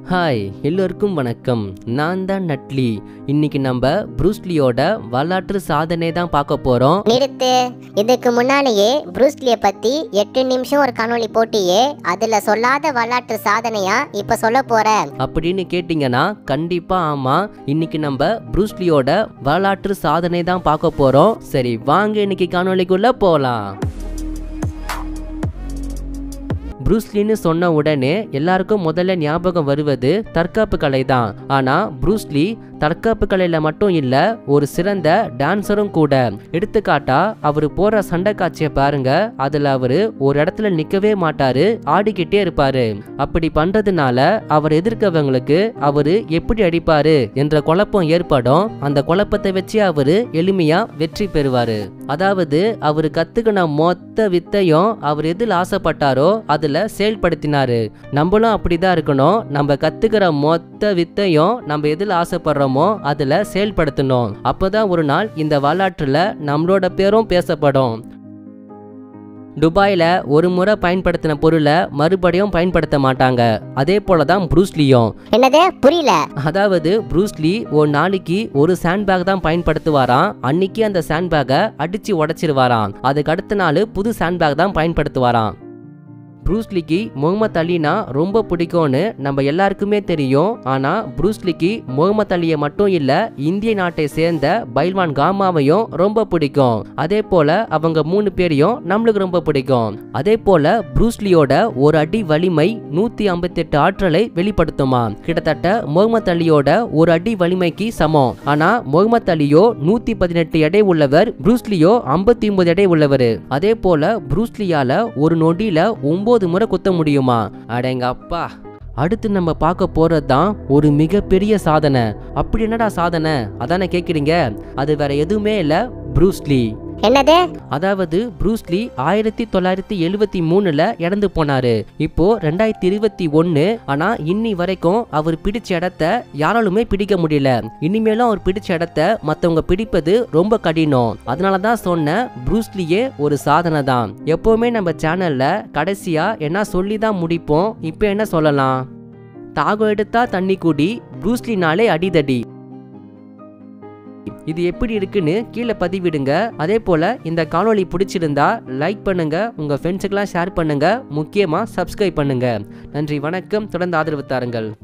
hi எல்லோருக்கும் வணக்கம் நான் தான் நட்லி இன்னைக்கு நம்ம ப்ரூஸ்லியோட வரலாற்று சாதனை தான் பார்க்க போறோம் நிறுத்து இதுக்கு முன்னாலேயே ப்ரூஸ்லியை பத்தி எட்டு நிமிஷம் ஒரு காணொளி போட்டியே அதுல சொல்லாத வரலாற்று சாதனையா இப்ப சொல்ல போற அப்படின்னு கேட்டிங்கன்னா கண்டிப்பா ஆமா இன்னைக்கு நம்ம ப்ரூஸ்லியோட வரலாற்று சாதனை தான் பார்க்க போறோம் சரி வாங்க இன்னைக்கு காணொளிக்குள்ள போலாம் ப்ரூஸ்லின்னு சொன்ன உடனே எல்லாருக்கும் முதல்ல ஞாபகம் வருவது தற்காப்பு கலை தான் ஆனா ப்ரூஸ்லி தற்காப்பு கலையில மட்டும் இல்ல ஒரு சிறந்த டான்சரும் கூட எடுத்துக்காட்டா அவர் போற சண்டை காட்சியை பாருங்க அதுல அவரு ஒரு இடத்துல நிக்கவே மாட்டாரு ஆடிக்கிட்டே இருப்பாரு அப்படி பண்றதுனால அவர் எதிர்க்கவங்களுக்கு அவரு எப்படி அடிப்பாரு என்ற குழப்பம் ஏற்படும் அந்த குழப்பத்தை வச்சு அவரு எளிமையா வெற்றி பெறுவாரு அதாவது அவரு கத்துக்கின மொத்த வித்தையும் அவர் எதில் ஆசைப்பட்டாரோ அதுல செயல்படுத்தினாரு நம்மளும் அப்படிதான் இருக்கணும் நம்ம கத்துக்கிற மொத்த வித்தையும் நம்ம எதில் ஆசைப்படுறோமோ அதுல செயல்படுத்தணும் அப்பதான் ஒரு நாள் இந்த வரலாற்றுல நம்மளோட பேரும் பேசப்படும் துபாயில் ஒரு முறை பயன்படுத்தின பொருளை மறுபடியும் பயன்படுத்த மாட்டாங்க அதே போல தான் ப்ரூஸ்லியும் என்னது புரியல அதாவது ப்ரூஸ்லி ஒரு நாளைக்கு ஒரு சாண்ட் பேக் தான் பயன்படுத்துவாராம் அன்னைக்கு அந்த சாண்ட் பேக்கை அடிச்சு உடைச்சிருவாராம் அதுக்கு அடுத்த நாள் புது சாண்ட் பேக் தான் பயன்படுத்துவாராம் ப்ரூஸ்லிக்கு முகமது அலினா ரொம்ப பிடிக்கும்னு நம்ம எல்லாருக்குமே தெரியும் ஆனால் ப்ரூஸ்லிக்கு முகமது அலியை மட்டும் இல்லை இந்திய நாட்டை சேர்ந்த பைல்வான் காமாவையும் ரொம்ப பிடிக்கும் அதே போல அவங்க மூணு பேரையும் நம்மளுக்கு ரொம்ப பிடிக்கும் அதே போல ப்ரூஸ்லியோட ஒரு அடி வலிமை நூத்தி ஐம்பத்தெட்டு ஆற்றலை வெளிப்படுத்துமா கிட்டத்தட்ட முகமது அலியோட ஒரு அடி வலிமைக்கு சமம் ஆனா முகமது அலியோ நூத்தி பதினெட்டு எடை உள்ளவர் ப்ரூஸ்லியோ ஐம்பத்தி ஒன்பது எடை உள்ளவர் அதே போல ப்ரூஸ்லியால ஒரு நொடியில ஒன்பது முறை குத்த முடியுமா அடேங்க அப்பா அடுத்து நம்ம பார்க்க போறது தான் ஒரு மிகப்பெரிய சாதனை அப்படி என்னடா சாதனை அதானே கேட்குறீங்க அது வேற எதுவுமே இல்லை ப்ரூஸ்லி என்னது அதாவது ப்ரூஸ்லி ஆயிரத்தி தொள்ளாயிரத்தி எழுவத்தி மூணுல இறந்து போனாரு இப்போ ரெண்டாயிரத்தி இருபத்தி ஒன்னு ஆனா இன்னி வரைக்கும் அவர் பிடிச்ச இடத்த யாராலுமே பிடிக்க முடியல இனிமேலும் அவர் பிடிச்ச இடத்த மத்தவங்க பிடிப்பது ரொம்ப கடினம் அதனால தான் சொன்ன ப்ரூஸ்லியே ஒரு சாதனை தான் எப்பவுமே நம்ம சேனல்ல கடைசியா என்ன சொல்லி தான் முடிப்போம் இப்போ என்ன சொல்லலாம் தாகம் எடுத்தா தண்ணி குடி ப்ரூஸ்லினாலே அடிதடி இது எப்படி இருக்குன்னு கீழே பதிவிடுங்க அதே போல இந்த காணொளி பிடிச்சிருந்தா லைக் பண்ணுங்க உங்க ஃப்ரெண்ட்ஸுக்கெல்லாம் ஷேர் பண்ணுங்க முக்கியமா சப்ஸ்கிரைப் பண்ணுங்க நன்றி வணக்கம் தொடர்ந்து ஆதரவு தாருங்கள்